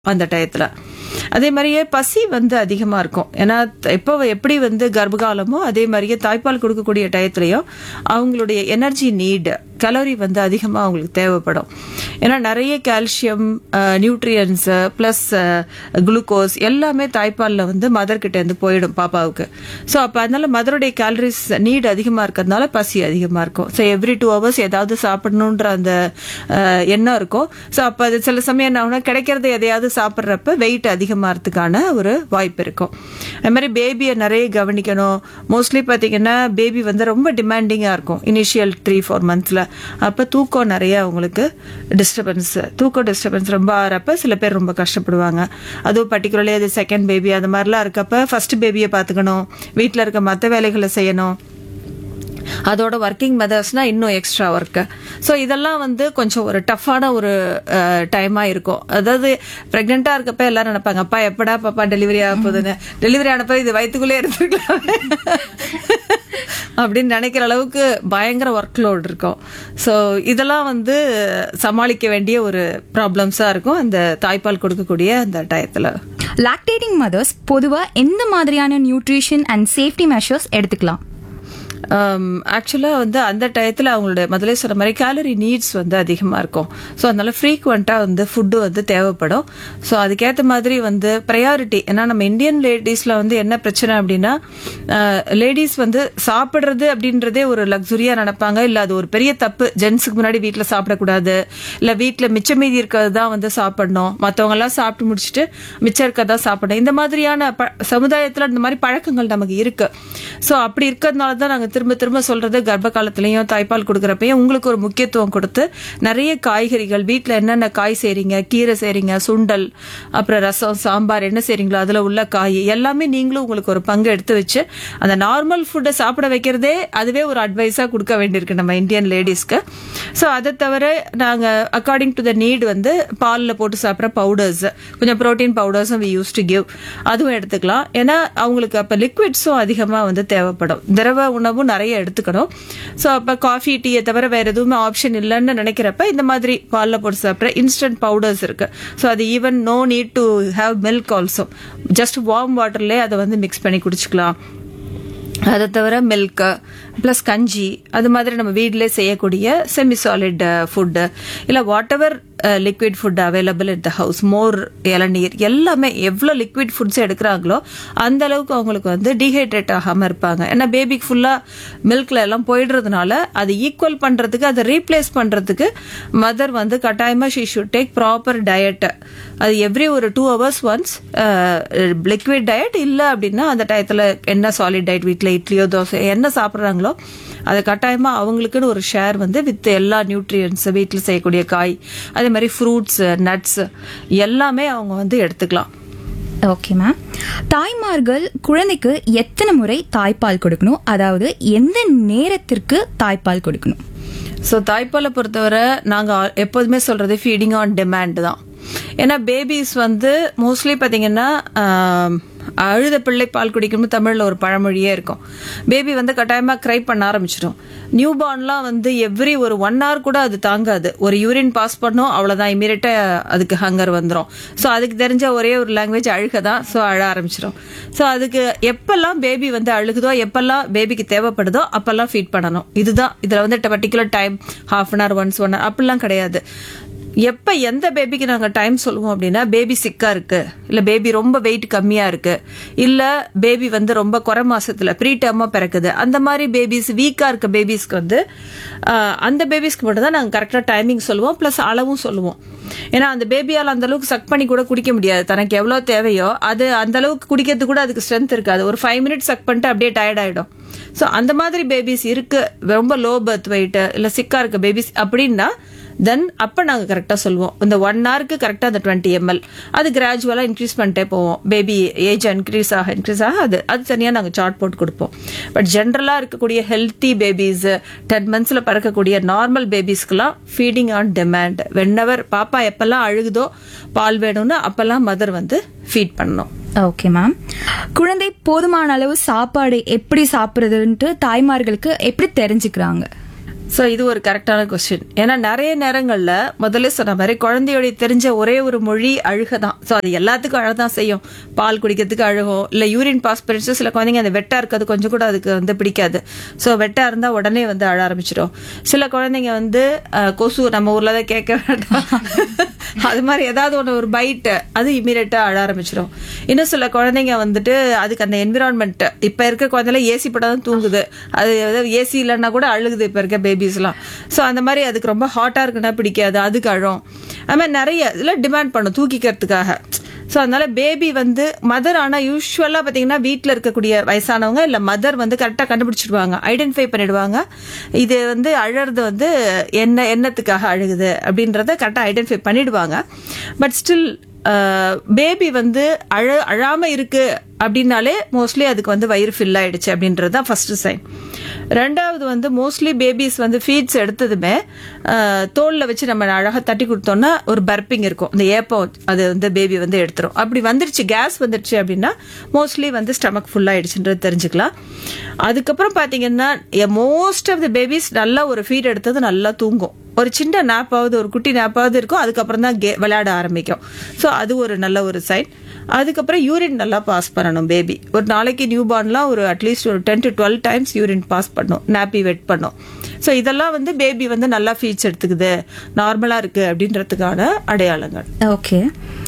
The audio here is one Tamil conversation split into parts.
அந்த டயத்தில் அதே மாதிரியே பசி வந்து அதிகமாக இருக்கும் ஏன்னா எப்போ எப்படி வந்து கர்ப்பகாலமோ அதே மாதிரியே தாய்ப்பால் கொடுக்கக்கூடிய டயத்துலையும் அவங்களுடைய எனர்ஜி நீட் கலோரி வந்து அதிகமாக அவங்களுக்கு தேவைப்படும் ஏன்னா நிறைய கால்சியம் நியூட்ரியன்ஸ் ப்ளஸ் குளுக்கோஸ் எல்லாமே தாய்ப்பாலில் வந்து மதர்கிட்ட இருந்து போயிடும் பாப்பாவுக்கு ஸோ அப்போ அதனால மதருடைய கேலரிஸ் நீட் அதிகமாக இருக்கிறதுனால பசி அதிகமாக இருக்கும் ஸோ எவ்ரி டூ ஹவர்ஸ் ஏதாவது சாப்பிடணுன்ற அந்த அஹ், எண்ணம் இருக்கும் ஸோ அப்போ அது சில சமயம் என்ன ஆகும்னா கிடைக்கிறது எதையாவது சாப்பிட்றப்ப வெயிட் அதிகமாகிறதுக்கான ஒரு வாய்ப்பு இருக்கும் அது மாதிரி பேபியை நிறைய கவனிக்கணும் மோஸ்ட்லி பார்த்தீங்கன்னா பேபி வந்து ரொம்ப டிமாண்டிங்காக இருக்கும் இனிஷியல் த்ரீ ஃபோர் மந்த்ஸில் அப்போ தூக்கம் நிறைய அவங்களுக்கு டிஸ்டர்பன்ஸ் தூக்கம் டிஸ்டர்பன்ஸ் ரொம்ப ஆகிறப்ப சில பேர் ரொம்ப கஷ்டப்படுவாங்க அதுவும் பர்டிகுலர்லி அது செகண்ட் பேபி அது மாதிரிலாம் இருக்கப்ப ஃபர்ஸ்ட் பேபியை பார்த்துக்கணும் வீட்டில் இருக்க மற்ற வேலைகளை செய்யணும் அதோட ஒர்க்கிங் மெதர்ஸ்னா இன்னும் எக்ஸ்ட்ரா ஒர்க்கு ஸோ இதெல்லாம் வந்து கொஞ்சம் ஒரு டஃப்பான ஒரு டைமாக இருக்கும் அதாவது ப்ரெக்னெண்ட்டாக இருக்கப்ப எல்லாரும் நினைப்பாங்க அப்பா எப்படா பாப்பா டெலிவரி ஆக போகுதுன்னு டெலிவரி ஆனப்ப இது வயிற்றுக்குள்ளே இருந்திருக்கலாம் அப்படின்னு நினைக்கிற அளவுக்கு பயங்கர ஒர்க் லோட் இருக்கும் ஸோ இதெல்லாம் வந்து சமாளிக்க வேண்டிய ஒரு ப்ராப்ளம்ஸாக இருக்கும் அந்த தாய்ப்பால் கொடுக்கக்கூடிய அந்த டயத்தில் லாக்டேட்டிங் மதர்ஸ் பொதுவா எந்த மாதிரியான நியூட்ரிஷன் அண்ட் சேஃப்டி மெஷர்ஸ் எடுத்துக்கலாம் ஆக்சுவலாக வந்து அந்த டயத்தில் அவங்களோட முதலே சொன்ன மாதிரி கேலரி நீட்ஸ் வந்து அதிகமாக இருக்கும் ஸோ அதனால ஃப்ரீக்வெண்ட்டாக வந்து ஃபுட்டு வந்து தேவைப்படும் ஸோ அதுக்கேற்ற மாதிரி வந்து ப்ரையாரிட்டி ஏன்னா நம்ம இந்தியன் லேடிஸில் வந்து என்ன பிரச்சனை அப்படின்னா லேடிஸ் வந்து சாப்பிட்றது அப்படின்றதே ஒரு லக்ஸுரியாக நினைப்பாங்க இல்லை அது ஒரு பெரிய தப்பு ஜென்ஸுக்கு முன்னாடி வீட்டில் சாப்பிடக்கூடாது இல்லை வீட்டில் மிச்சம் மீதி இருக்கிறது தான் வந்து சாப்பிடணும் மற்றவங்கெல்லாம் சாப்பிட்டு முடிச்சுட்டு மிச்சம் இருக்கிறதா சாப்பிடணும் இந்த மாதிரியான ப சமுதாயத்தில் இந்த மாதிரி பழக்கங்கள் நமக்கு இருக்கு ஸோ அப்படி இருக்கிறதுனால தான் நாங்கள் திரும்ப திரும்ப சொல்றது கர்ப்ப காலத்துலயும் தாய்ப்பால் கொடுக்குறப்பையும் உங்களுக்கு ஒரு முக்கியத்துவம் கொடுத்து நிறைய காய்கறிகள் வீட்டில் என்னென்ன காய் செய்றீங்க கீரை செய்றீங்க சுண்டல் அப்புறம் ரசம் சாம்பார் என்ன செய்றீங்களோ அதில் உள்ள காய் எல்லாமே நீங்களும் உங்களுக்கு ஒரு பங்கு எடுத்து வச்சு அந்த நார்மல் ஃபுட்டை சாப்பிட வைக்கிறதே அதுவே ஒரு அட்வைஸாக கொடுக்க வேண்டியிருக்கு நம்ம இந்தியன் லேடிஸ்க்கு ஸோ அதை தவிர நாங்கள் அக்கார்டிங் டு த நீட் வந்து பாலில் போட்டு சாப்பிட்ற பவுடர்ஸ் கொஞ்சம் ப்ரோட்டீன் பவுடர்ஸும் வி யூஸ் டு கிவ் அதுவும் எடுத்துக்கலாம் ஏன்னா அவங்களுக்கு அப்போ லிக்விட்ஸும் அதிகமாக வந்து தேவைப்படும் திரவ உணவும் நிறைய எடுத்துக்கணும் ஸோ அப்போ காஃபி டீயை தவிர வேற எதுவுமே ஆப்ஷன் இல்லைன்னு நினைக்கிறப்ப இந்த மாதிரி பாலில் போட்டு சாப்பிட்ற இன்ஸ்டன்ட் பவுடர்ஸ் இருக்கு ஸோ அது even no need to have milk also just warm வாட்டர்லேயே அதை வந்து மிக்ஸ் பண்ணி குடிச்சுக்கலாம் அதை தவிர மில்க்கு ப்ளஸ் கஞ்சி அது மாதிரி நம்ம வீட்டிலே செய்யக்கூடிய செமி சாலிட் ஃபுட்டு இல்லை whatever liquid food available it the house மோர் இளநீர் எல்லாமே எவ்வளோ லிக்விட் ஃபுட்ஸ் எடுக்கிறாங்களோ அந்த அளவுக்கு அவங்களுக்கு வந்து டீஹைட்ரேட் ஆகாமல் இருப்பாங்க ஏன்னா பேபிக்கு ஃபுல்லாக மில்க்ல எல்லாம் போயிடுறதுனால அது ஈக்குவல் பண்ணுறதுக்கு அதை ரீப்ளேஸ் பண்ணுறதுக்கு மதர் வந்து கட்டாயமாக she should take proper diet அது எவ்ரி ஒரு two hours once liquid diet இல்லை அப்படின்னா அந்த டயத்தில் என்ன சாலிட் டயட் வீட்டில் இட்லியோ தோசை என்ன சாப்பிட்றாங்களோ அதை கட்டாயமாக அவங்களுக்குன்னு ஒரு ஷேர் வந்து வித் எல்லா நியூட்ரியன்ஸ் வீட்டில் செய்யக்கூடிய காய் அதே மாதிரி ஃப்ரூட்ஸ் நட்ஸ் எல்லாமே அவங்க வந்து எடுத்துக்கலாம் ஓகே மேம் தாய்மார்கள் குழந்தைக்கு எத்தனை முறை தாய்ப்பால் கொடுக்கணும் அதாவது எந்த நேரத்திற்கு தாய்ப்பால் கொடுக்கணும் ஸோ தாய்ப்பாலை பொறுத்தவரை நாங்கள் எப்போதுமே சொல்றது ஃபீடிங் ஆன் டிமாண்ட் தான் ஏன்னா பேபிஸ் வந்து மோஸ்ட்லி பார்த்தீங்கன்னா ஆம், அழுத பிள்ளை பால் குடிக்கும்போது தமிழில் ஒரு பழமொழியே இருக்கும் பேபி வந்து கட்டாயமாக க்ரை பண்ண ஆரம்பிச்சிடும் நியூ பார்ன்லாம் வந்து எவ்ரி ஒரு ஒன் ஹவர் கூட அது தாங்காது ஒரு யூரின் பாஸ் பண்ணும் அவ்வளோதான் இமீடியட்டாக அதுக்கு ஹங்கர் வந்துடும் ஸோ அதுக்கு தெரிஞ்ச ஒரே ஒரு லாங்குவேஜ் அழுக தான் ஸோ அழ ஆரம்பிச்சிடும் ஸோ அதுக்கு எப்பெல்லாம் பேபி வந்து அழுகுதோ எப்பெல்லாம் பேபிக்கு தேவைப்படுதோ அப்பெல்லாம் ஃபீட் பண்ணணும் இதுதான் இதில் வந்து particular time half an hour once one hour அப்படிலாம் கிடையாது எப்போ எந்த பேபிக்கு நாங்கள் டைம் சொல்லுவோம் அப்படின்னா பேபி சிக்காக இருக்கு இல்லை பேபி ரொம்ப வெயிட் கம்மியாக இருக்கு இல்லை பேபி வந்து ரொம்ப குறை மாசத்துல ப்ரீ டேர்மாக பிறக்குது அந்த மாதிரி பேபிஸ் வீக்காக இருக்க பேபிஸ்க்கு வந்து ஆஹ், அந்த பேபிஸ்க்கு மட்டும் தான் நாங்கள் கரெக்டாக டைமிங் சொல்லுவோம் ப்ளஸ் அளவும் சொல்லுவோம் ஏன்னா அந்த பேபியால் அந்த அளவுக்கு சக் பண்ணி கூட குடிக்க முடியாது தனக்கு எவ்வளோ தேவையோ அது அந்த அளவுக்கு குடிக்கிறது கூட அதுக்கு ஸ்ட்ரென்த் இருக்காது ஒரு ஃபைவ் மினிட்ஸ் சக் பண்ணிட்டு அப்படியே டயர்ட் ஆகிடும் ஸோ அந்த மாதிரி பேபிஸ் இருக்கு ரொம்ப லோ பர்த் வெயிட் இல்லை சிக்காக இருக்க பேபிஸ் அப்படின்னா தென் அப்போ நாங்கள் கரெக்டாக சொல்லுவோம் இந்த ஒன் ஹவருக்கு கரெக்டாக அந்த டுவெண்ட்டி எம்எல் அது கிராஜுவலாக இன்க்ரீஸ் பண்ணிட்டே போவோம் பேபி ஏஜ் இன்க்ரீஸ் ஆக இன்க்ரீஸ் ஆக அது அது தனியாக நாங்கள் சார்ட் போட்டு கொடுப்போம் பட் ஜென்ரலாக இருக்கக்கூடிய ஹெல்த்தி பேபிஸ் டென் மந்த்ஸில் பறக்கக்கூடிய நார்மல் பேபிஸ்க்கெல்லாம் ஃபீடிங் ஆன் டிமாண்ட் வென்னவர் பாப்பா எப்பெல்லாம் அழுகுதோ பால் வேணும்னு அப்பெல்லாம் மதர் வந்து ஃபீட் பண்ணணும் ஓகே மேம் குழந்தை போதுமான அளவு சாப்பாடு எப்படி சாப்பிடுறதுன்ட்டு தாய்மார்களுக்கு எப்படி தெரிஞ்சுக்கிறாங்க ஸோ இது ஒரு கரெக்டான கொஸ்டின் ஏன்னா நிறைய நேரங்களில் முதல்ல சொன்ன மாதிரி குழந்தையோடைய தெரிஞ்ச ஒரே ஒரு மொழி அழுக தான் ஸோ அது எல்லாத்துக்கும் அழ தான் செய்யும் பால் குடிக்கிறதுக்கு அழுகும் இல்லை யூரின் பாஸ் பண்ணிச்சு சில குழந்தைங்க அந்த வெட்டா இருக்கிறது கொஞ்சம் கூட அதுக்கு வந்து பிடிக்காது ஸோ வெட்டா இருந்தால் உடனே வந்து அழ ஆரம்பிச்சிடும் சில குழந்தைங்க வந்து அஹ், கொசு நம்ம ஊரில் தான் கேட்க வேண்டாம் அது மாதிரி ஏதாவது ஒன்று ஒரு பைட்டு அது இமீடியட்டாக அழ ஆரம்பிச்சிடும் இன்னும் சில குழந்தைங்க வந்துட்டு அதுக்கு அந்த என்விரான்மெண்ட் இப்போ இருக்க குழந்தைல ஏசி படம் தூங்குது அது ஏசி இல்லைன்னா கூட அழுகுது இப்போ இருக்க பேபிஸ்லாம் ஸோ அந்த மாதிரி அதுக்கு ரொம்ப ஹாட்டாக இருக்குன்னா பிடிக்காது அதுக்கு அழும் அது மாதிரி நிறைய இதில் டிமாண்ட் பண்ணும் தூக்கிக்கிறதுக்காக ஸோ அதனால பேபி வந்து மதர் ஆனால் யூஸ்வலாக பார்த்தீங்கன்னா வீட்டில் இருக்கக்கூடிய வயசானவங்க இல்லை மதர் வந்து கரெக்டாக கண்டுபிடிச்சிடுவாங்க ஐடென்டிஃபை பண்ணிடுவாங்க இது வந்து அழறது வந்து என்ன என்னத்துக்காக அழுகுது அப்படின்றத கரெக்டாக ஐடென்டிஃபை பண்ணிடுவாங்க பட் ஸ்டில் பேபி வந்து அழ அழாம இருக்கு அப்படின்னாலே மோஸ்ட்லி அதுக்கு வந்து வயிறு ஃபில் ஆயிடுச்சு அப்படின்றது தான் ஃபர்ஸ்ட் சைன் ரெண்டாவது வந்து மோஸ்ட்லி பேபிஸ் வந்து ஃபீட்ஸ் எடுத்ததுமே அஹ், தோல்ல வச்சு நம்ம அழகாக தட்டி கொடுத்தோம்னா ஒரு பர்பிங் இருக்கும் அந்த ஏப்பம் அது வந்து பேபி வந்து எடுத்துரும் அப்படி வந்துருச்சு கேஸ் வந்துருச்சு அப்படின்னா மோஸ்ட்லி வந்து ஸ்டமக் ஃபுல் ஆயிடுச்சுன்றது தெரிஞ்சுக்கலாம் அதுக்கப்புறம் பார்த்தீங்கன்னா மோஸ்ட் ஆஃப் த பேபிஸ் நல்லா ஒரு ஃபீட் எடுத்தது நல்லா தூங்கும் ஒரு சின்ன நாப்பாவது ஒரு குட்டி நாப்பாவது இருக்கும் அதுக்கப்புறம் தான் கே விளையாட ஆரம்பிக்கும் ஸோ அது ஒரு நல்ல ஒரு சைன் அதுக்கப்புறம் யூரின் நல்லா பாஸ் பண்ணணும் பேபி ஒரு நாளைக்கு நியூ பார்ன்லாம் ஒரு அட்லீஸ்ட் ஒரு ten to twelve times urine pass பண்ணும் நாப்பி வெட் பண்ணும் ஸோ இதெல்லாம் வந்து பேபி வந்து நல்லா ஃபீட்ஸ் எடுத்துக்குது நார்மலாக இருக்குது அப்படின்றதுக்கான அடையாளங்கள் ஓகே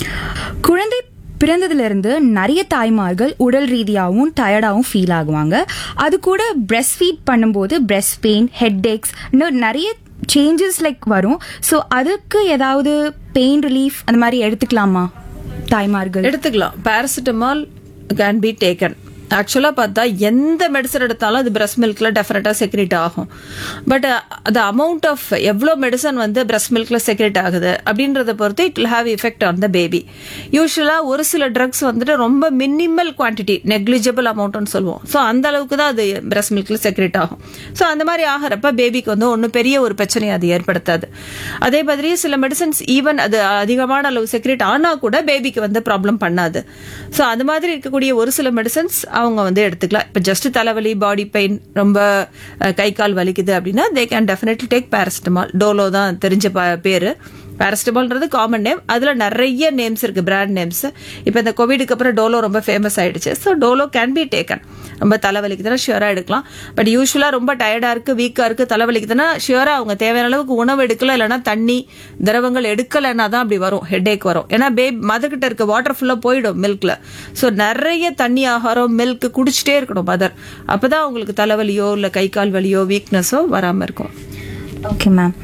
குழந்தை பிறந்ததிலிருந்து நிறைய தாய்மார்கள் உடல் ரீதியாகவும் டயர்டாகவும் ஃபீல் ஆகுவாங்க அது கூட பிரஸ்ட் ஃபீட் பண்ணும்போது பிரஸ்ட் பெயின் ஹெட் ஏக்ஸ் இன்னும் நிறைய சேஞ்சஸ் லைக் வரும் ஸோ அதுக்கு ஏதாவது பெயின் ரிலீஃப் அந்த மாதிரி எடுத்துக்கலாமா தாய்மார்கள் எடுத்துக்கலாம் பாராசிட்டமால் கேன் பி டேக்கன் ஆக்சுவலாக பார்த்தா எந்த மெடிசன் எடுத்தாலும் அது பிரஸ்ட் மில்க்ல டெஃபினட்டாக செக்ரேட் ஆகும் பட் அது அமௌண்ட் ஆஃப் எவ்வளோ மெடிசன் வந்து பிரஸ்ட் மில்க்ல செக்ரேட் ஆகுது அப்படின்றத பொறுத்து it will have effect on the baby யூஸ்வலாக ஒரு சில ட்ரக்ஸ் வந்துட்டு ரொம்ப மினிமல் குவான்டிட்டி நெக்லிஜிபிள் அமௌண்ட்னு சொல்லுவோம் ஸோ அந்த அளவுக்கு தான் அது பிரஸ்ட் மில்க்ல செக்ரேட் ஆகும் ஸோ அந்த மாதிரி ஆகிறப்ப பேபிக்கு வந்து ஒன்றும் பெரிய ஒரு பிரச்சனையை அது ஏற்படுத்தாது அதே மாதிரி சில மெடிசன்ஸ் ஈவன் அது அதிகமான அளவு செக்ரேட் ஆனால் கூட பேபிக்கு வந்து ப்ராப்ளம் பண்ணாது ஸோ அது மாதிரி இருக்கக்கூடிய ஒரு சில மெடிசன்ஸ் அவங்க வந்து எடுத்துக்கலாம் இப்போ ஜஸ்ட் தலைவலி பாடி பெயின் ரொம்ப அஹ், கை கால் வலிக்குது அப்படின்னா they can definitely take paracetamol Dolo தான் தெரிஞ்ச ப- பேரு பேரசிட்டமால்ன்றது காமன் நேம் அதில் நிறைய நேம்ஸ் இருக்கு பிராண்ட் நேம்ஸ் இப்போ இந்த கோவிடுக்கு அப்புறம் டோலோ ரொம்ப ஃபேமஸ் ஆயிடுச்சு so Dolo can be taken ரொம்ப தலைவலிக்குதுன்னா ஷியூராக எடுக்கலாம் பட் யூஸ்வலாக ரொம்ப டயர்டாக இருக்கு வீக்காக இருக்கு தலைவலிக்குதுன்னா ஷியூராக அவங்க தேவையான அளவுக்கு உணவு எடுக்கல இல்லைன்னா தண்ணி திரவங்கள் எடுக்கலைன்னா தான் அப்படி வரும் ஹெட்ஏக் வரும் ஏன்னா பேப் மதர் கிட்ட இருக்க வாட்டர் ஃபுல்லாக போயிடும் மில்க்ல ஸோ நிறைய தண்ணி ஆகாரம் மில்க் குடிச்சிட்டே இருக்கணும் மதர் அப்பதான் அவங்களுக்கு தலைவலியோ இல்லை கை கால் வலியோ வீக்னஸோ வராமல் இருக்கும் ஓகே மேம்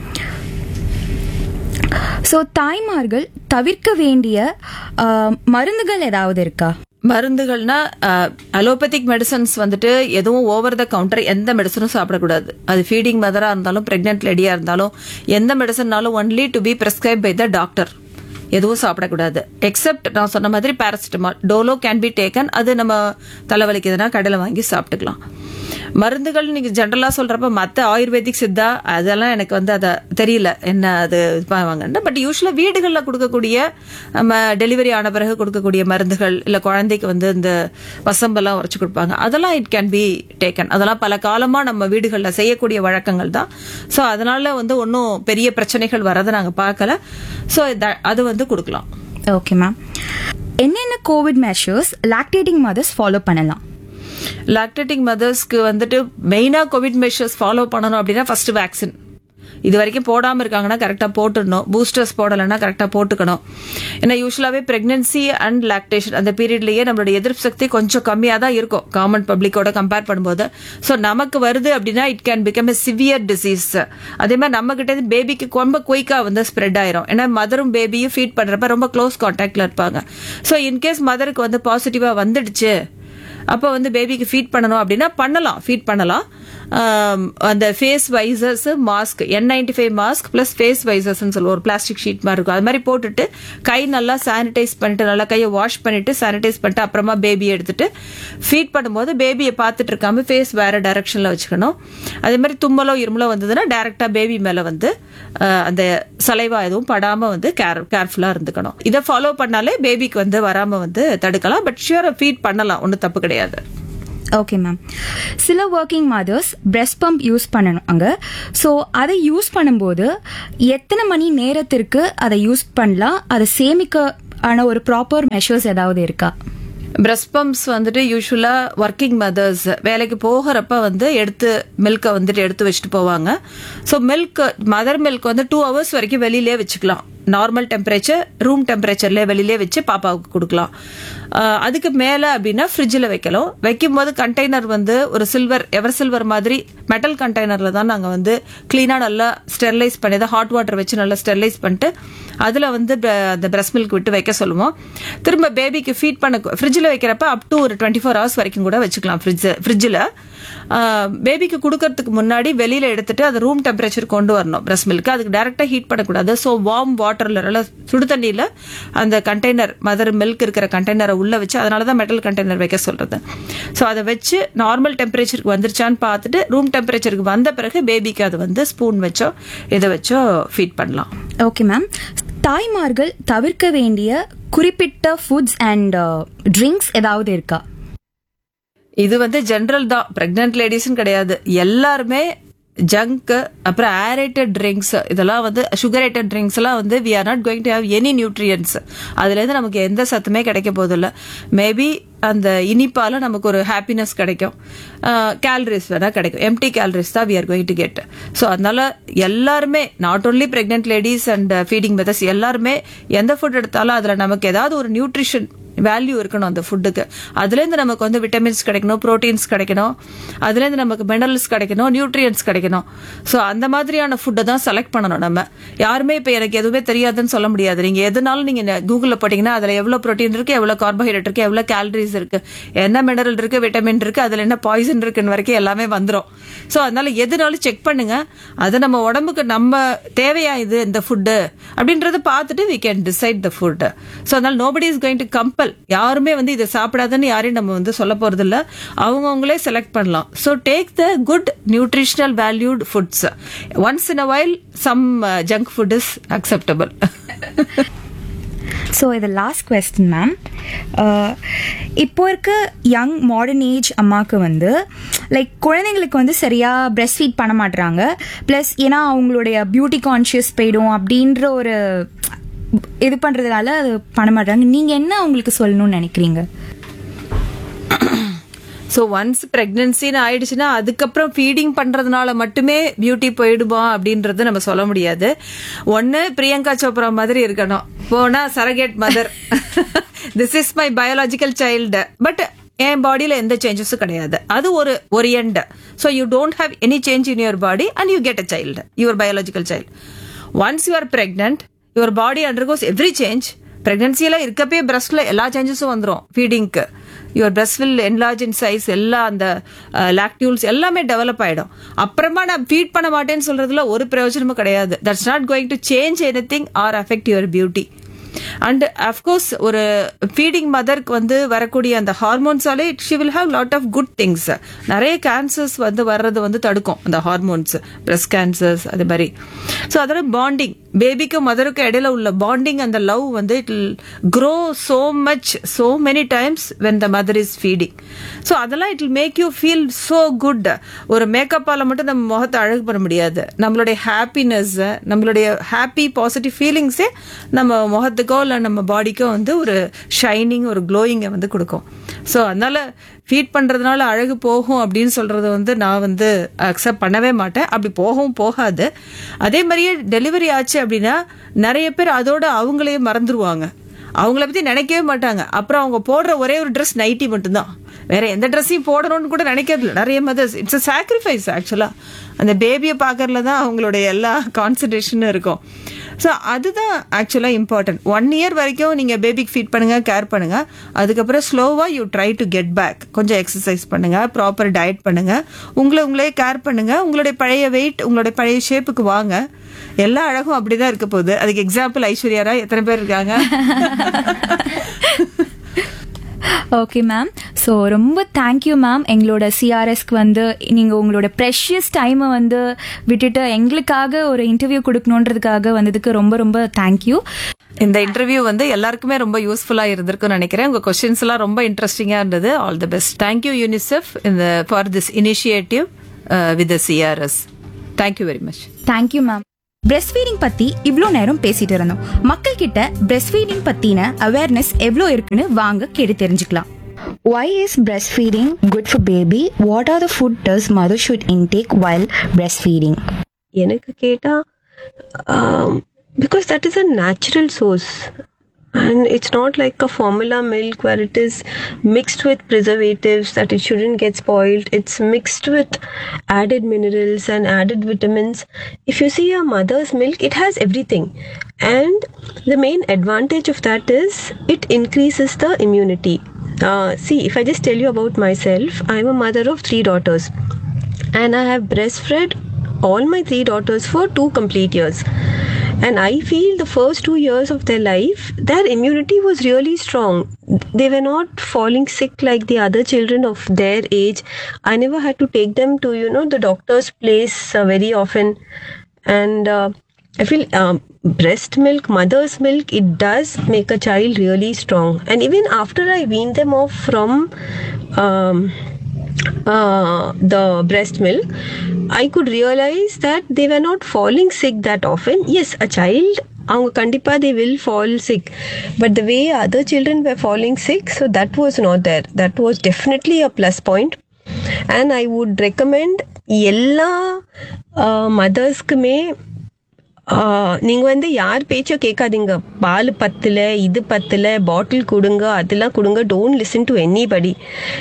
ஸோ தாய்மார்கள் தவிர்க்க வேண்டிய ஆஹ், மருந்துகள் ஏதாவது இருக்கா மருந்துகள்னா அலோபதிக் மெடிசன்ஸ் வந்துட்டு எதுவும் ஓவர் த கவுண்டர் எந்த மெடிசனும் சாப்பிடக்கூடாது அது ஃபீடிங் மதரா இருந்தாலும் பிரெக்னென்ட் லேடியா இருந்தாலும் எந்த மெடிசன்னாலும் only to be prescribe by the doctor எதுவும் சாப்பிடக்கூடாது எக்ஸப்ட் நான் சொன்ன மாதிரி paracetamol Dolo can be taken அது நம்ம தலைவலிக்குதுன்னா கடையில் வாங்கி சாப்பிட்டுக்கலாம் மருந்துகள் நீங்க ஜென்ரலா சொல்றப்ப மத்த ஆயுர்வேதிக் சித்தா அதெல்லாம் எனக்கு வந்து அத தெரியல என்ன அது வாங்கன்னு பட் யூஸ்வலா வீடுகளில் கொடுக்கக்கூடிய நம்ம டெலிவரி ஆன பிறகு கொடுக்கக்கூடிய மருந்துகள் இல்ல குழந்தைக்கு வந்து இந்த வசம்பெல்லாம் உரைச்சு கொடுப்பாங்க அதெல்லாம் இட் கேன் பி டேக்கன் அதெல்லாம் பல காலமா நம்ம வீடுகளில் செய்யக்கூடிய வழக்கங்கள் தான் ஸோ அதனால வந்து ஒன்றும் பெரிய பிரச்சனைகள் வரதை நாங்க பார்க்கல ஸோ அது வந்து கொடுக்கலாம் ஓகே மேம் என்னென்ன COVID measures lactating mothers follow பண்ணலாம் லாக்டேட்டிங் மதர்ஸ்க்கு வந்துட்டு மெயினா கோவிட் மெஷர்ஸ் ஃபாலோ பண்ணணும் அப்படின்னா ஃபர்ஸ்ட் வேக்சின் இது வரைக்கும் போடாம இருக்காங்கன்னா கரெக்டா போட்டுடணும் பூஸ்டர்ஸ் போடலைன்னா கரெக்டா போட்டுக்கணும் ஏன்னா யூஸ்வலாவே பிரெக்னன்சி அண்ட் லாக்டேஷன் அந்த பீரியட்லயே நம்மளோட எதிர்ப்பு சக்தி கொஞ்சம் கம்மியா தான் இருக்கும் காமன் பப்ளிக்கோட கம்பேர் பண்ணும்போது ஸோ நமக்கு வருது அப்படின்னா it can become a severe disease அதே மாதிரி நம்ம கிட்ட இருந்து பேபிக்கு ரொம்ப குயிக்கா வந்து ஸ்ப்ரெட் ஆயிரும் ஏன்னா மதரும் பேபியும் ஃபீட் பண்றப்ப ரொம்ப க்ளோஸ் கான்டாக்ட்ல இருப்பாங்க ஸோ இன்கேஸ் மதருக்கு வந்து பாசிட்டிவா வந்துடுச்சு அப்போ வந்து பேபிக்கு ஃபீட் பண்ணணும் அப்படின்னா பண்ணலாம் ஃபீட் பண்ணலாம் ஆம், அந்த face visors mask N ninety five mask plus face வைசர்ஸ்னு சொல்லுவோம் ஒரு பிளாஸ்டிக் ஷீட் மாதிரி இருக்கும் அது மாதிரி போட்டுட்டு கை நல்லா சானிடைஸ் பண்ணிட்டு நல்லா கையை வாஷ் பண்ணிட்டு சானிடைஸ் பண்ணிட்டு அப்புறமா பேபி எடுத்துட்டு ஃபீட் பண்ணும்போது பேபியை பார்த்துட்டு இருக்காம ஃபேஸ் வேற டைரக்ஷன்ல வச்சுக்கணும் அதே மாதிரி தும்மலோ இருமலோ வந்ததுன்னா டைரக்டா பேபி மேல வந்து அஹ், அந்த சலைவா எதுவும் படாம வந்து கேர் கேர்ஃபுல்லா இருந்துக்கணும் இதை ஃபாலோ பண்ணாலே பேபிக்கு வந்து வராம வந்து தடுக்கலாம் பட் ஷியூரா ஃபீட் பண்ணலாம் ஒன்றும் தப்பு கிடையாது ஓகே மேம் சில working mothers breast pump use பண்ணணுங்க ஸோ அதை யூஸ் பண்ணும்போது எத்தனை மணி நேரத்திற்கு அதை யூஸ் பண்ணலாம் அதை சேமிக்க ஆன ஒரு ப்ராப்பர் மெஷர்ஸ் ஏதாவது இருக்கா பிரஸ்ட் பம்ப்ஸ் வந்துட்டு யூஸ்வலா ஒர்க்கிங் மதர்ஸ் வேலைக்கு போகிறப்ப வந்து எடுத்து மில்கை வந்துட்டு எடுத்து வச்சுட்டு போவாங்க ஸோ மில்க் மதர் மில்க் வந்து டூ ஹவர்ஸ் வரைக்கும் வெளியிலே வச்சுக்கலாம் நார்மல் டெம்பரேச்சர் ரூம் டெம்பரேச்சர்ல வெளியிலே வச்சு பாப்பாவுக்கு கொடுக்கலாம் ஆஹ் அதுக்கு மேலே அப்படின்னா ஃப்ரிட்ஜில் வைக்கலாம் வைக்கும் போது கண்டெய்னர் வந்து ஒரு சில்வர் எவர் சில்வர் மாதிரி மெட்டல் கண்டெய்னரில் தான் நாங்கள் வந்து க்ளீனாக நல்லா ஸ்டெர்லைஸ் பண்ணி தான் ஹாட் வாட்டர் வச்சு நல்லா ஸ்டெர்லைஸ் பண்ணிட்டு அதில் வந்து bre- அந்த பிரஸ்ட் மில்க் விட்டு வைக்க சொல்லுவோம் திரும்ப பேபிக்கு ஃபீட் பண்ண ஃப்ரிட்ஜில் வைக்கிறப்ப அப் டு ஒரு டுவெண்ட்டி ஃபோர் ஹவர்ஸ் வரைக்கும் கூட வச்சுக்கலாம் ஃப்ரிட்ஜ் ஃப்ரிட்ஜில் பேபிக்கு கொடுக்கறதுக்கு முன்னாடி வெளியில் எடுத்துட்டு அது ரூம் டெம்பரேச்சர் கொண்டு வரணும் பிரஸ்ட் மில்க் அதுக்கு டேரெக்டாக ஹீட் பண்ணக்கூடாது ஸோ வார்ம் வாட்டரில் நல்லா சுடு தண்ணியில் அந்த கண்டெய்னர் மதர் மில்க் இருக்கிற கண்டெய்னரை உள்ளே வச்சு அதனால தான் மெட்டல் கண்டெய்னர் வைக்க சொல்கிறது ஸோ அதை வச்சு நார்மல் டெம்பரேச்சருக்கு வந்துருச்சான்னு பார்த்துட்டு ரூம் டெம்பரேச்சருக்கு வந்த பிறகு பேபிக்கு அது வந்து ஸ்பூன் வச்சோ இதை வச்சோ ஃபீட் பண்ணலாம் ஓகே மேம் தாய்மார்கள் தவிர்க்க வேண்டிய குறிப்பிட்ட ஃபுட்ஸ் அண்ட் ட்ரிங்க்ஸ் ஏதாவது இருக்கா இது வந்து ஜென்ரல் தான் பிரெக்னென்ட் லேடிஸ்னு கிடையாது எல்லாருமே ஜங்க் அப்புறம் ஏரேட்டட் ட்ரிங்க்ஸ் இதெல்லாம் வந்து சுகரேட்டட் ட்ரிங்க்ஸ் எல்லாம் வந்து we are not going to have any nutrients அதுலேருந்து நமக்கு எந்த சத்துமே கிடைக்க போதில்ல மேபி அந்த இனிப்பால நமக்கு ஒரு ஹாப்பினஸ் கிடைக்கும் கேலரிஸ் வேணா கிடைக்கும் எம்டி கேலரிஸ் தான் we are going to get so அதனால எல்லாருமே not only pregnant ladies and feeding methods எல்லாருமே எந்த ஃபுட் எடுத்தாலும் அதில் நமக்கு ஏதாவது ஒரு நியூட்ரிஷன் வேல்யூ இருக்கணும் அந்த ஃபுட்டுக்கு அதுலேருந்து நமக்கு வந்து விட்டமின்ஸ் கிடைக்கணும் ப்ரோட்டீன்ஸ் கிடைக்கணும் அதுலேருந்து நமக்கு மினரல்ஸ் கிடைக்கணும் நியூட்ரியன்ஸ் கிடைக்கணும் ஸோ அந்த மாதிரியான ஃபுட்டை தான் செலக்ட் பண்ணணும் நம்ம யாருமே இப்போ எனக்கு எதுவுமே தெரியாதுன்னு சொல்ல முடியாது நீங்கள் எதுனாலும் நீங்கள் கூகுளில் போட்டிங்கன்னா அதில் எவ்வளோ ப்ரோட்டீன் இருக்குது எவ்வளோ கார்போஹைட்ரேட் இருக்குது எவ்வளோ கேலரிஸ் இருக்குது என்ன மினரல் இருக்குது விட்டமின் இருக்குது அதில் என்ன பாய்சன் இருக்குன்னு வரைக்கும் எல்லாமே வந்துடும் ஸோ அதனால எதுனாலும் செக் பண்ணுங்க அது நம்ம உடம்புக்கு நம்ம தேவையா இது இந்த ஃபுட்டு அப்படின்றத பார்த்துட்டு we can decide the food so அதனால nobody is going to compel யாருமே வந்து இதை சாப்பிடாதுன்னு யாரையும் நம்ம வந்து சொல்ல போறது இல்ல அவங்கவுங்களே செலக்ட் பண்ணலாம் so take the good nutritional valued foods once in a while some junk food is acceptable so இது லாஸ்ட் கொஸ்டின் மேம் இப்போ இருக்க யங் மாடர்ன் ஏஜ் அம்மாவுக்கு வந்து லைக் குழந்தைங்களுக்கு வந்து சரியாக பிரெஸ்ட் ஃபீட் பண்ண மாட்றாங்க ப்ளஸ் ஏன்னா அவங்களுடைய பியூட்டி கான்ஷியஸ் போயிடும் அப்படின்ற ஒரு இது பண்ணுறதுனால அது பண்ண மாட்டாங்க நீங்கள் என்ன அவங்களுக்கு சொல்லணும்னு நினைக்கிறீங்க ஸோ ஒன்ஸ் ப்ரெக்னென்சின்னு ஆயிடுச்சுன்னா அதுக்கப்புறம் ஃபீடிங் பண்றதுனால மட்டுமே பியூட்டி போயிடுமா அப்படின்றது நம்ம சொல்ல முடியாது ஒன்னு பிரியங்கா சோப்ரா மாதிரி இருக்கணும் போனா surrogate mother this is my biological child but என் பாடியில எந்த சேஞ்சஸும் கிடையாது அது ஒரு ஒரு end so you don't have any change in your body and you get a child your biological child once you are pregnant your body undergoes every change பிரெக்னன்சியில இருக்கப்பே பிரஸ்ட்ல எல்லா சேஞ்சஸும் வந்துடும் ஃபீடிங்க்கு your breast will enlarge in size எல்லா அந்த லாக்டியூல்ஸ் எல்லாமே டெவலப் ஆயிடும் அப்புறமா நான் ஃபீட் பண்ண மாட்டேன்னு சொல்றதுல ஒரு பிரயோஜனமும் கிடையாது that's not going to change anything or affect your beauty and of course ஒரு ஃபீடிங் மதருக்கு வந்து வரக்கூடிய அந்த ஹார்மோன்ஸாலே she will have lot of good things நிறைய கேன்சர்ஸ் வந்து வர்றது வந்து தடுக்கும் அந்த ஹார்மோன்ஸ் பிரஸ்ட் கேன்சர்ஸ் அது மாதிரி ஸோ அதோட பாண்டிங் பேபிக்கும் மதருக்கும் இடையில உள்ள பாண்டிங் அந்த லவ் வந்து it will grow so much so many times when the mother is feeding so அதெல்லாம் it will make you feel so good ஒரு மேக்கப்பால மட்டும் நம்ம முகத்தை அழகு பண்ண முடியாது நம்மளுடைய ஹாப்பினஸ் நம்மளுடைய ஹாப்பி பாசிட்டிவ் ஃபீலிங்ஸே நம்ம முகத்துக்கோ இல்லை நம்ம பாடிக்கோ வந்து ஒரு ஷைனிங் ஒரு க்ளோயிங்கை வந்து கொடுக்கும் ஸோ அதனால ஃபீட் பண்றதுனால அழகு போகும் அப்படின்னு சொல்றது வந்து நான் வந்து அக்செப்ட் பண்ணவே மாட்டேன் அப்படி போகவும் போகாது அதே மாதிரியே டெலிவரி ஆச்சு அப்படின்னா நிறைய பேர் அதோட அவங்களையே மறந்துருவாங்க அவங்கள பத்தி நினைக்கவே மாட்டாங்க அப்புறம் அவங்க போடுற ஒரே ஒரு ட்ரெஸ் நைட்டி மட்டும்தான் வேற எந்த ட்ரெஸ்ஸையும் போடணும்னு கூட நினைக்கிறது இல்லை நிறைய மதர்ஸ் இட்ஸ் அ சாக்ரிஃபைஸ் ஆக்சுவலா அந்த பேபியை பார்க்கறதுல தான் அவங்களுடைய எல்லா கான்சன்ட்ரேஷனும் இருக்கும் ஸோ அதுதான் ஆக்சுவலாக இம்பார்ட்டன்ட் ஒன் இயர் வரைக்கும் நீங்கள் பேபிக்கு ஃபீட் பண்ணுங்க கேர் பண்ணுங்க அதுக்கப்புறம் ஸ்லோவாக you try to get back கொஞ்சம் எக்ஸசைஸ் பண்ணுங்க ப்ராப்பர் டயட் பண்ணுங்க உங்களை உங்களே கேர் பண்ணுங்க உங்களுடைய பழைய வெயிட் உங்களுடைய பழைய ஷேப்புக்கு வாங்க எல்லா அழகும் அப்படிதான் இருக்க போகுது அதுக்கு எக்ஸாம்பிள் ஐஸ்வர்யா ராய் எத்தனை பேர் இருக்காங்க ஓகே மேம் ஸோ ஸோ ரொம்ப தேங்க்யூ மேம் எங்களோட சிஆர்எஸ்க்கு வந்து நீங்கள் உங்களோட ப்ரெஷியஸ் டைமை வந்து விட்டுட்டு எங்களுக்காக ஒரு இன்டர்வியூ கொடுக்கணுன்றதுக்காக வந்ததுக்கு ரொம்ப ரொம்ப தேங்க்யூ இந்த இன்டர்வியூ வந்து எல்லாருக்குமே ரொம்ப யூஸ்ஃபுல்லா இருந்திருக்கும்னு நினைக்கிறேன் உங்க கொஸ்டின்ஸ் எல்லாம் ரொம்ப இன்ட்ரெஸ்டிங்கா இருந்தது all the best thank you UNICEF இந்த for this initiative with CRS thank you very much thank you ma'am breast feeding பத்தி இவ்ளோ நேரம் பேசிட்டு இருந்தோம் மக்கள் கிட்ட பிரஸ்ட் ஃபீடிங் பத்தின அவேர்னஸ் எவ்வளோ இருக்குன்னு வாங்க கேட்டு தெரிஞ்சுக்கலாம் Why is breastfeeding good for baby? What are the food does mother should intake while breastfeeding? எனக்கு கேட்டா because that is a natural source and it's not like a formula milk where it is mixed with preservatives that it shouldn't get spoiled it's mixed with added minerals and added vitamins if you see a mother's milk it has everything and the main advantage of that is it increases the immunity uh, see if i just tell you about myself i'm a mother of three daughters and I have breastfed all my three daughters for two complete years. And I feel the first two years of their life, their immunity was really strong. They were not falling sick like the other children of their age. I never had to take them to, you know, the doctor's place uh, very often. And uh, I feel um, breast milk, mother's milk, it does make a child really strong. And even after I wean them off from um, uh, the breast milk, I could realize that they were not falling sick that often. Yes, a child, அவங்க கண்டிப்பா they will fall sick but the way other children were falling sick so that was not there that was definitely a plus point and i would recommend எல்லா மதர்ஸ்க்குமே நீங்க வந்து யார் பேச்சோ கேட்காதீங்க பால் பத்துல இது பத்துல பாட்டில் கொடுங்க அதெல்லாம் கொடுங்க don't listen to anybody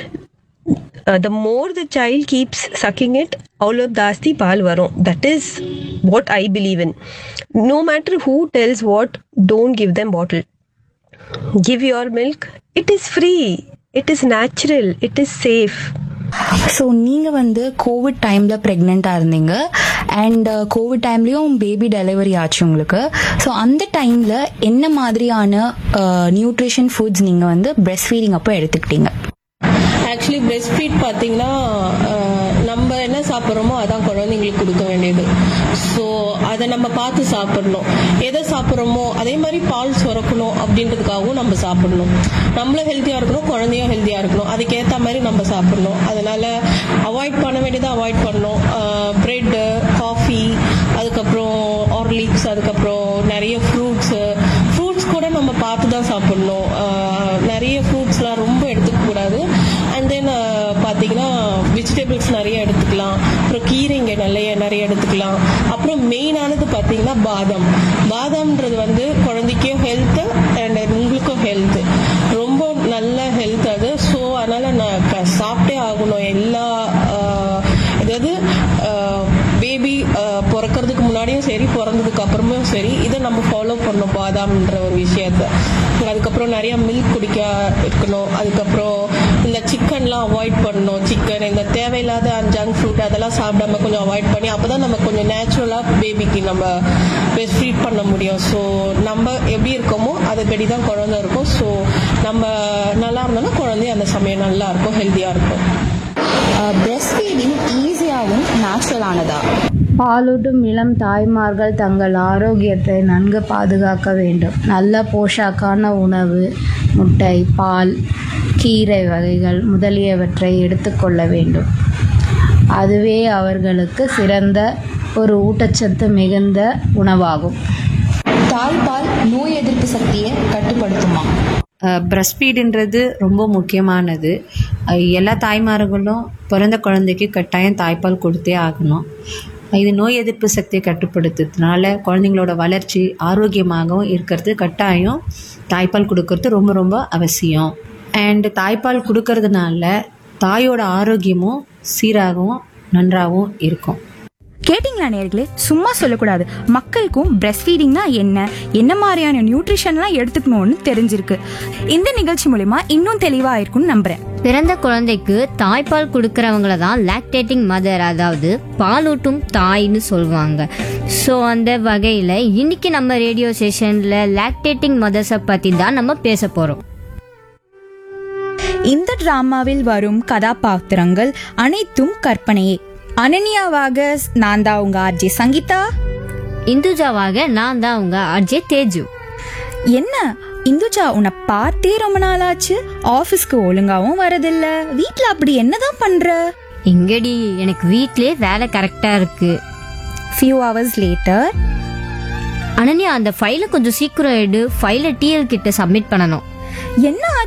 the more the child keeps sucking it அவ்வளோ ஜாஸ்தி பால் வரும் that is what I believe in no matter who tells what don't give them bottle give your milk it is free it is natural it is safe so நீங்கள் வந்து கோவிட் டைமில் ப்ரெக்னெண்ட்டாக இருந்தீங்க அண்ட் கோவிட் டைம்லேயும் பேபி டெலிவரி ஆச்சு உங்களுக்கு ஸோ அந்த டைமில் என்ன மாதிரியான நியூட்ரிஷன் ஃபுட்ஸ் நீங்கள் வந்து பிரெஸ்ட் ஃபீடிங் அப்போ எடுத்துக்கிட்டீங்க ஆக்சுவலி பிரெஸ்ட் ஃபீட் பார்த்தீங்கன்னா அஹ், நம்ம என்ன சாப்பிட்றோமோ அதான் குழந்தைங்களுக்கு கொடுக்க வேண்டியது ஸோ அதை நம்ம பார்த்து சாப்பிடணும் எதை சாப்பிட்றோமோ அதே மாதிரி பால் சுரக்கணும் அப்படின்றதுக்காகவும் நம்ம சாப்பிடணும் நம்மளும் ஹெல்த்தியாக இருக்கணும் குழந்தையும் ஹெல்த்தியாக இருக்கணும் அதுக்கேற்ற மாதிரி நம்ம சாப்பிடணும் அதனால அவாய்ட் பண்ண வேண்டியதை அவாய்ட் பண்ணணும் ப்ரெட்டு காஃபி அதுக்கப்புறம் ஆர்லிக்ஸ் அதுக்கப்புறம் நிறைய ஃப்ரூட்ஸு ஃப்ரூட்ஸ் கூட நம்ம பார்த்து தான் சாப்பிடணும் அஹ், நிறைய ஃப்ரூட்ஸ்லாம் ரொம்ப எடுத்துக்க கூடாது அண்ட் தென் பார்த்தீங்கன்னா வெஜிடபிள்ஸ் நிறைய எடுத்துக்கலாம் அப்புறம் கீரைங்க நிறைய நிறைய எடுத்துக்கலாம் அப்புறம் மெயினானது பார்த்தீங்கன்னா பாதாம் பாதாம்ன்றது வந்து குழந்தைக்கும் ஹெல்த்து அண்ட் உங்களுக்கும் ஹெல்த்து ரொம்ப நல்ல ஹெல்த் அது ஸோ அதனால நான் க- சாப்பிட்டே ஆகணும் எல்லா ஆஹ், அதாவது பேபி பிறக்கிறதுக்கு முன்னாடியும் சரி பிறந்ததுக்கு அப்புறமும் சரி இதை நம்ம ஃபாலோ பண்ணணும் பாதாம்ன்ற ஒரு விஷயத்த அதுக்கப்புறம் நிறைய மில்க் குடிக்க இருக்கணும் அதுக்கப்புறம் இந்த சிக்கன்லாம் அவாய்ட் பண்ணணும் சிக்கன் இந்த தேவையில்லாத ஜங்க் ஃப்ரூட் அதெல்லாம் சாப்பிடாம கொஞ்சம் அவாய்ட் பண்ணி அப்பதான் நம்ம கொஞ்சம் நேச்சுரலாக பேபிக்கு நம்ம ஃபீட் பண்ண முடியும் ஸோ நம்ம எப்படி இருக்கோமோ அதுபடி தான் குழந்தை இருக்கும் ஸோ நம்ம நல்லா இருந்தோம்னா குழந்தை அந்த சமயம் நல்லா இருக்கும் ஹெல்த்தியாக இருக்கும் பிரெஸ்ட் ஃபீடிங் ஈஸியாகவும் நேச்சுரலானதா பாலூட்டும் இளம் தாய்மார்கள் தங்கள் ஆரோக்கியத்தை நன்கு பாதுகாக்க வேண்டும் நல்ல போஷாக்கான உணவு முட்டை பால் கீரை வகைகள் முதலியவற்றை எடுத்துக்கொள்ள வேண்டும் அதுவே அவர்களுக்கு சிறந்த ஒரு ஊட்டச்சத்து மிகுந்த உணவாகும் தாய்ப்பால் நோய் எதிர்ப்பு சக்தியை கட்டுப்படுத்துமா பிரஸ்ட் ஃபீடுன்றது ரொம்ப முக்கியமானது அஹ் எல்லா தாய்மார்களும் பிறந்த குழந்தைக்கு கட்டாயம் தாய்ப்பால் கொடுத்தே ஆகணும் இது நோய் எதிர்ப்பு சக்தியை கட்டுப்படுத்துறதுனால குழந்தைங்களோட வளர்ச்சி ஆரோக்கியமாகவும் இருக்கிறது கட்டாயம் தாய்ப்பால் கொடுக்கறது ரொம்ப ரொம்ப அவசியம் அண்ட் தாய்ப்பால் கொடுக்கறதுனால தாயோட ஆரோக்கியமும் சீராகவும் நன்றாகவும் இருக்கும் கேட்டிங்களா நேர்களே சும்மா சொல்லக்கூடாது மக்களுக்கும் பிரெஸ்ட் ஃபீடிங்னா என்ன என்ன மாதிரியான நியூட்ரிஷன்லாம் எடுத்துக்கணும்னு தெரிஞ்சிருக்கு இந்த நிகழ்ச்சி மூலிமா இன்னும் தெளிவா இருக்கும்னு நம்புறேன் பிறந்த குழந்தைக்கு தாய்ப்பால் கொடுக்கறவங்கள தான் லாக்டேட்டிங் மதர் அதாவது பாலூட்டும் தாய்னு சொல்லுவாங்க ஸோ அந்த வகையில் இன்னைக்கு நம்ம ரேடியோ ஸ்டேஷனில் லாக்டேட்டிங் மதர்ஸை பற்றி தான் நம்ம பேச போகிறோம் இந்த டிராமாவில் வரும் கதாபாத்திரங்கள் அனைத்தும் கற்பனையே அனன்யாவாக நான் தான் உங்க ஆர்ஜே சங்கீதா இந்துஜாவாக நான் தான் உங்க அஜய் தேஜு என்ன இந்துஜா உன்னை பார்த்தே ரொம்ப நாளாச்சு ஆபீஸ்க்கு ஒழுங்காவும் வரதில்ல வீட்ல அப்படி என்னதான் பண்ற எங்கடி எனக்கு வீட்லயே வேலை கரெக்டா இருக்கு ஃபியூ ஹவர்ஸ் லேட்டர் அனன்யா அந்த ஃபைலை கொஞ்சம் சீக்கிரம் எடு ஃபைலை டிஎல் கிட்ட சப்மிட் பண்ணணும் என்ன